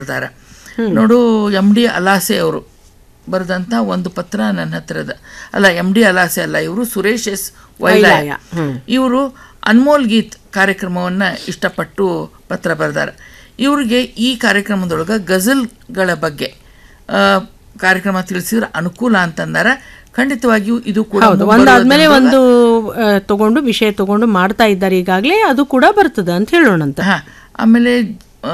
ಬರ್ದಾರ ನೋಡು M D ಅಲಾಸೆ ಅವರು ಬರೆದಂಥ ಒಂದು ಪತ್ರ ನನ್ನ ಹತ್ರದ ಅಲ್ಲ ಎಮ್ ಡಿ ಅಲಾಸೆ ಅಲ್ಲ ಇವರು ಸುರೇಶ್ ಎಸ್ ವೈಲಾಯ ವೈಲಾಯ, ಹ್ಮ್. ಇವರು ಅನ್ಮೋಲ್ ಗೀತ್ ಕಾರ್ಯಕ್ರಮವನ್ನು ಇಷ್ಟಪಟ್ಟು ಪತ್ರ ಬರೆದಾರೆ ಇವ್ರಿಗೆ ಈ ಕಾರ್ಯಕ್ರಮದೊಳಗೆ ಗಜಲ್ಗಳ ಬಗ್ಗೆ ಆ, ಕಾರ್ಯಕ್ರಮ ತಿಳಿಸಿದ್ರೆ ಅನುಕೂಲ ಅಂತಂದಾರ ಖಂಡಿತವಾಗಿಯೂ ಇದು ಕೂಡ ಹೌದು ಮುಂಬರುವ ಒಂದಾದ್ಮೇಲೆ ದಿನದೊಳಗ- ಒಂದು ಆ, ತಗೊಂಡು ವಿಷಯ ತಗೊಂಡು ಮಾಡ್ತಾ ಇದ್ದಾರೆ ಈಗಾಗಲೇ ಅದು ಕೂಡ ಬರ್ತದ ಅಂತ ಹೇಳೋಣಂತ ಹಾ ಆಮೇಲೆ ಆ,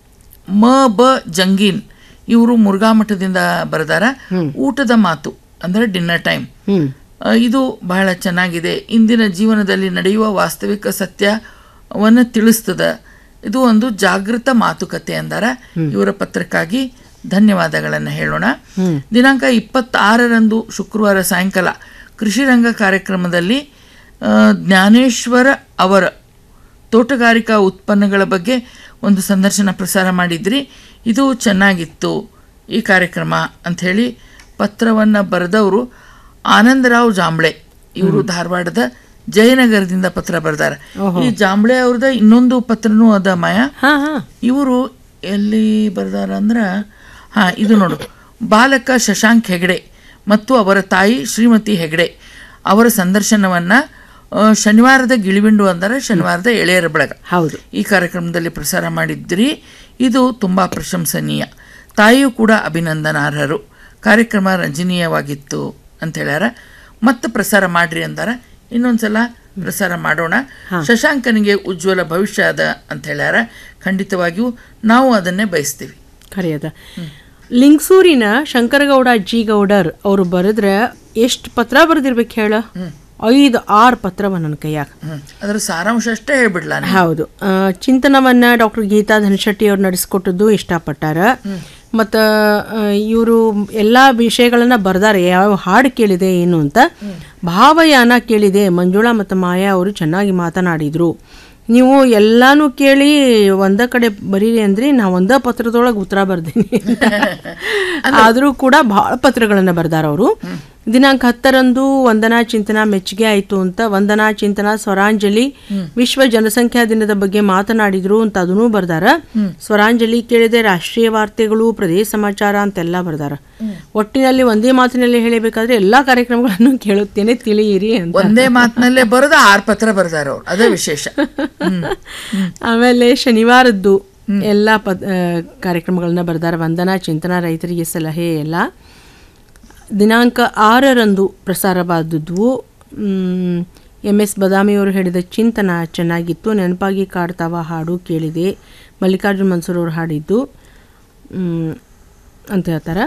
ಮ ಬ ಜಂಗೀನ್ ಇವರು ಮುರುಘಾ ಮಠದಿಂದ ಬರೆದಾರ ಊಟದ ಮಾತು ಅಂದ್ರೆ ಡಿನ್ನರ್ ಟೈಮ್ ಹ್ಮ್ ಇದು ಬಹಳ ಚೆನ್ನಾಗಿದೆ ಇಂದಿನ ಜೀವನದಲ್ಲಿ ನಡೆಯುವ ವಾಸ್ತವಿಕ ಸತ್ಯವನ್ನು ತಿಳಿಸ್ತದ ಇದು ಒಂದು ಜಾಗೃತ ಮಾತುಕತೆ ಅಂದಾರ ಇವರ ಪತ್ರಕ್ಕಾಗಿ ಧನ್ಯವಾದಗಳನ್ನು ಹೇಳೋಣ ದಿನಾಂಕ ಇಪ್ಪತ್ತಾರರಂದು ಶುಕ್ರವಾರ ಸಾಯಂಕಾಲ ಕೃಷಿ ರಂಗ ಕಾರ್ಯಕ್ರಮದಲ್ಲಿ ಆ, ಜ್ಞಾನೇಶ್ವರ ಅವರ ತೋಟಗಾರಿಕಾ ಉತ್ಪನ್ನಗಳ ಬಗ್ಗೆ ಒಂದು ಸಂದರ್ಶನ ಪ್ರಸಾರ ಮಾಡಿದ್ರಿ ಇದು ಚೆನ್ನಾಗಿತ್ತು ಈ ಕಾರ್ಯಕ್ರಮ ಅಂಥೇಳಿ ಪತ್ರವನ್ನು ಬರೆದವರು ಆನಂದರಾವ್ ಜಾಂಬ್ಳೆ ಇವರು ಧಾರವಾಡದ ಜಯನಗರದಿಂದ ಪತ್ರ ಬರೆದಾರೆ ಈ ಜಾಂಬ್ಳೆ ಅವ್ರದ ಇನ್ನೊಂದು ಪತ್ರನೂ ಅದ ಮಾಯಾ ಹಾ ಹಾ ಇವರು ಎಲ್ಲಿ ಬರ್ದಾರ ಅಂದ್ರೆ ಹಾ ಇದು ನೋಡು ಬಾಲಕ ಶಶಾಂಕ್ ಹೆಗಡೆ ಮತ್ತು ಅವರ ತಾಯಿ ಶ್ರೀಮತಿ ಹೆಗಡೆ ಅವರ ಸಂದರ್ಶನವನ್ನ ಆ, ಶನಿವಾರದ ಗಿಳಿಬಿಂಡು ಅಂದರೆ ಶನಿವಾರದ ಎಳೆಯರ ಬಳಗ ಹೌದು ಈ ಕಾರ್ಯಕ್ರಮದಲ್ಲಿ ಪ್ರಸಾರ ಮಾಡಿದ್ರಿ ಇದು ತುಂಬ ಪ್ರಶಂಸನೀಯ ತಾಯಿಯೂ ಕೂಡ ಅಭಿನಂದನಾರ್ಹರು ಕಾರ್ಯಕ್ರಮ ರಂಜನೀಯವಾಗಿತ್ತು ಅಂತ ಹೇಳ್ಯಾರ ಮತ್ತೆ ಪ್ರಸಾರ ಮಾಡ್ರಿ ಅಂದಾರ ಇನ್ನೊಂದ್ಸಲ ಪ್ರಸಾರ ಮಾಡೋಣ ಶಶಾಂಕನಿಗೆ ಉಜ್ವಲ ಭವಿಷ್ಯ ಅದ ಅಂತ ಹೇಳ್ಯಾರ ಖಂಡಿತವಾಗಿಯೂ ನಾವು ಅದನ್ನೇ ಬಯಸ್ತೀವಿ ಖರೆಯದ ಲಿಂಗಸೂರಿನ ಶಂಕರಗೌಡ ಜಿ ಗೌಡರ್ ಅವರು ಬರೆದ್ರೆ ಎಷ್ಟು ಪತ್ರ ಬರೆದಿರ್ಬೇಕು ಹೇಳ ಐದು ಆರು ಪತ್ರವ ನನ್ನ ಕೈಯಾಗ ಹ್ಮ್ ಅದರ ಸಾರಾಂಶ ಅಷ್ಟೇ ಹೇಳ್ಬಿಡ್ಲಾ ನೀನು? ಹೌದು ಆ, ಚಿಂತನವನ್ನ ಡಾಕ್ಟರ್ ಗೀತಾ ಧನಶೆಟ್ಟಿ ಅವ್ರು ನಡೆಸ್ಕೊಟ್ಟದ್ದು ಇಷ್ಟಪಟ್ಟಾರ ಮತ್ತು ಇವರು ಎಲ್ಲ ವಿಷಯಗಳನ್ನ ಬರ್ದಾರೆ ಯಾವ ಹಾಡು ಕೇಳಿದೆ ಏನು ಅಂತ ಭಾವಯಾನ ಕೇಳಿದೆ ಮಂಜುಳಾ ಮತ್ತು ಮಾಯಾ ಅವರು ಚೆನ್ನಾಗಿ ಮಾತನಾಡಿದ್ರು ನೀವು ಎಲ್ಲಾನು ಕೇಳಿ ಒಂದ ಕಡೆ ಬರೀರಿ ಅಂದ್ರಿ ನಾ ಒಂದ ಪತ್ರದೊಳಗೆ ಉತ್ತರ ಬರ್ದೀನಿ ಆದರೂ ಕೂಡ ಬಹಳ ಪತ್ರಗಳನ್ನು ಬರ್ದಾರ ಅವರು ದಿನಾಂಕ ಹತ್ತರಂದು ವಂದನಾ ಚಿಂತನ ಮೆಚ್ಚುಗೆ ಆಯಿತು ಅಂತ ವಂದನಾ ಚಿಂತನ ಸ್ವರಾಂಜಲಿ ವಿಶ್ವ ಜನಸಂಖ್ಯಾ ದಿನದ ಬಗ್ಗೆ ಮಾತನಾಡಿದ್ರು ಅಂತ ಅದನ್ನೂ ಬರ್ದಾರ ಸ್ವರಾಂಜಲಿ ಕೇಳಿದೆ ರಾಷ್ಟ್ರೀಯ ವಾರ್ತೆಗಳು ಪ್ರದೇಶ ಸಮಾಚಾರ ಅಂತೆಲ್ಲ ಬರ್ದಾರ ಒಟ್ಟಿನಲ್ಲಿ ಒಂದೇ ಮಾತಿನಲ್ಲಿ ಹೇಳಬೇಕಾದ್ರೆ ಎಲ್ಲಾ ಕಾರ್ಯಕ್ರಮಗಳನ್ನು ಕೇಳುತ್ತೇನೆ ತಿಳಿಯಿರಿ ಅಂತ ಒಂದೇ ಮಾತಿನಲ್ಲೇ ಬರೆದ ಆರು ಪತ್ರ ಬರ್ದಾರ ಅವ್ರು ಅದೇ ವಿಶೇಷ ಹ್ಮ್ ಆಮೇಲೆ ಶನಿವಾರದ್ದು ಎಲ್ಲ ಪದ್ ಆ, ಕಾರ್ಯಕ್ರಮಗಳನ್ನ ಬರ್ದಾರ ವಂದನಾ ಚಿಂತನ ರೈತರಿಗೆ ಸಲಹೆ ಎಲ್ಲ ದಿನಾಂಕ ಆರರಂದು ಪ್ರಸಾರವಾದದ್ದು ಎಮ್ ಎಸ್ ಬದಾಮಿಯವರು ಹೇಳಿದ ಚಿಂತನ ಚೆನ್ನಾಗಿತ್ತು ನೆನಪಾಗಿ ಕಾಡ್ತಾವ ಹಾಡು ಕೇಳಿದೆ ಮಲ್ಲಿಕಾರ್ಜುನ್ ಮನ್ಸೂರ್ ಅವರು ಹಾಡಿದ್ದು ಮ್, ಅಂತ ಹೇಳ್ತಾರೆ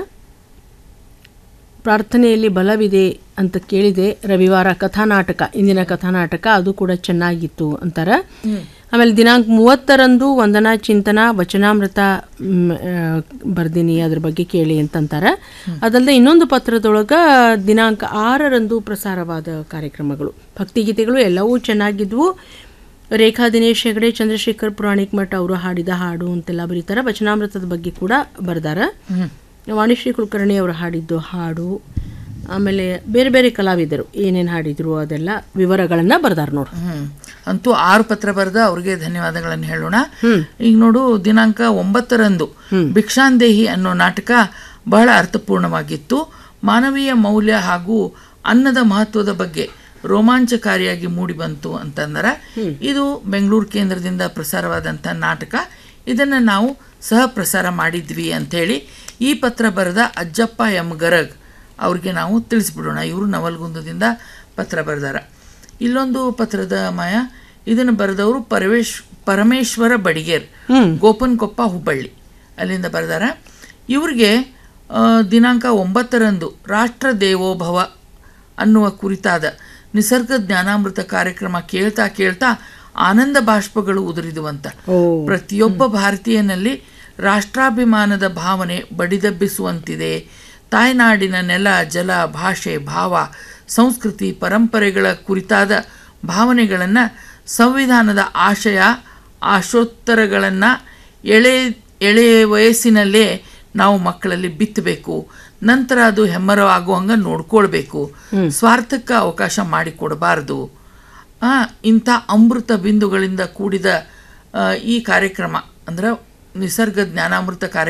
ಪ್ರಾರ್ಥನೆಯಲ್ಲಿ ಬಲವಿದೆ ಅಂತ ಕೇಳಿದೆ ರವಿವಾರ ಕಥಾನಾಟಕ ಇಂದಿನ ಕಥಾನಾಟಕ ಅದು ಕೂಡ ಚೆನ್ನಾಗಿತ್ತು ಅಂತಾರೆ ಆಮೇಲೆ ದಿನಾಂಕ ಮೂವತ್ತರಂದು ವಂದನಾ ಚಿಂತನ ವಚನಾಮೃತ ಮ್, ಆ, ಬರ್ದೀನಿ ಅದ್ರ ಬಗ್ಗೆ ಕೇಳಿ ಅಂತಂತಾರೆ ಅದಲ್ಲದೆ ಇನ್ನೊಂದು ಪತ್ರದೊಳಗೆ ದಿನಾಂಕ ಆರರಂದು ಪ್ರಸಾರವಾದ ಕಾರ್ಯಕ್ರಮಗಳು ಭಕ್ತಿಗೀತೆಗಳು ಎಲ್ಲವೂ ಚೆನ್ನಾಗಿದ್ವು ರೇಖಾ ದಿನೇಶ್ ಹೆಗಡೆ ಚಂದ್ರಶೇಖರ್ ಪುರಾಣಿಕ್ ಮಠ ಅವರು ಹಾಡಿದ ಹಾಡು ಅಂತೆಲ್ಲ ಬರೀತಾರೆ ವಚನಾಮೃತದ ಬಗ್ಗೆ ಕೂಡ ಬರ್ದಾರ ವಾಣಿಶ್ರೀ ಕುಲಕರ್ಣಿ ಅವರು ಹಾಡಿದ್ದು ಹಾಡು ಆಮೇಲೆ ಬೇರೆ ಬೇರೆ ಕಲಾವಿದರು ಏನೇನು ಹಾಡಿದ್ರು ಅದೆಲ್ಲ ವಿವರಗಳನ್ನ ಬರ್ದಾರ ನೋಡು ಹ್ಮ್ ಅಂತೂ ಆರು ಪತ್ರ ಬರೆದ ಅವ್ರಿಗೆ ಧನ್ಯವಾದಗಳನ್ನು ಹೇಳೋಣ ಈಗ ನೋಡು ದಿನಾಂಕ ಒಂಬತ್ತರಂದು ಭಿಕ್ಷಾಂದೇಹಿ ಅನ್ನೋ ನಾಟಕ ಬಹಳ ಅರ್ಥಪೂರ್ಣವಾಗಿತ್ತು ಮಾನವೀಯ ಮೌಲ್ಯ ಹಾಗೂ ಅನ್ನದ ಮಹತ್ವದ ಬಗ್ಗೆ ರೋಮಾಂಚಕಾರಿಯಾಗಿ ಮೂಡಿ ಬಂತು ಅಂತಂದರೆ ಇದು ಬೆಂಗಳೂರು ಕೇಂದ್ರದಿಂದ ಪ್ರಸಾರವಾದಂಥ ನಾಟಕ ಇದನ್ನು ನಾವು ಸಹ ಪ್ರಸಾರ ಮಾಡಿದ್ವಿ ಅಂಥೇಳಿ ಈ ಪತ್ರ ಬರೆದ ಅಜ್ಜಪ್ಪ ಎಂ ಗರಗ್ ಅವ್ರಿಗೆ ನಾವು ತಿಳಿಸ್ಬಿಡೋಣ ಇವರು ನವಲ್ಗುಂದದಿಂದ ಪತ್ರ ಬರೆದಾರ ಇಲ್ಲೊಂದು ಪತ್ರದ ಮಾಯ ಇದನ್ನು ಬರೆದವರು ಪರಮೇಶ್ ಪರಮೇಶ್ವರ ಬಡಿಗೇರ್ ಗೋಪನ್ಕೊಪ್ಪ ಹುಬ್ಬಳ್ಳಿ ಅಲ್ಲಿಂದ ಬರೆದಾರ ಇವ್ರಿಗೆ ಆ, ದಿನಾಂಕ ಒಂಬತ್ತರಂದು ರಾಷ್ಟ್ರ ದೇವೋಭವ ಅನ್ನುವ ಕುರಿತಾದ ನಿಸರ್ಗ ಜ್ಞಾನಾಮೃತ ಕಾರ್ಯಕ್ರಮ ಕೇಳ್ತಾ ಕೇಳ್ತಾ ಆನಂದ ಬಾಷ್ಪಗಳು ಉದುರಿದುವಂತ ಪ್ರತಿಯೊಬ್ಬ ಭಾರತೀಯನಲ್ಲಿ ರಾಷ್ಟ್ರಾಭಿಮಾನದ ಭಾವನೆ ಬಡಿದೆಬ್ಬಿಸುವಂತಿದೆ ತಾಯ್ನಾಡಿನ ನೆಲ ಜಲ ಭಾಷೆ ಭಾವ ಸಂಸ್ಕೃತಿ ಪರಂಪರೆಗಳ ಕುರಿತಾದ ಭಾವನೆಗಳನ್ನು ಸಂವಿಧಾನದ ಆಶಯ ಆಶೋತ್ತರಗಳನ್ನು ಎಳೆ ಎಳೆ ವಯಸ್ಸಿನಲ್ಲೇ ನಾವು ಮಕ್ಕಳಲ್ಲಿ ಬಿತ್ತಬೇಕು ನಂತರ ಅದು ಹೆಮ್ಮರವಾಗುವಂಗ ನೋಡ್ಕೊಳ್ಬೇಕು ಸ್ವಾರ್ಥಕ್ಕೆ ಅವಕಾಶ ಮಾಡಿಕೊಡಬಾರದು ಆ, ಇಂಥ ಅಮೃತ ಬಿಂದುಗಳಿಂದ ಕೂಡಿದ ಆ, ಈ ಕಾರ್ಯಕ್ರಮ ಅಂದ್ರೆ ನಿಸರ್ಗ ಜ್ಞಾನಾಮೃತ ಕಾರ್ಯಕ್ರಮ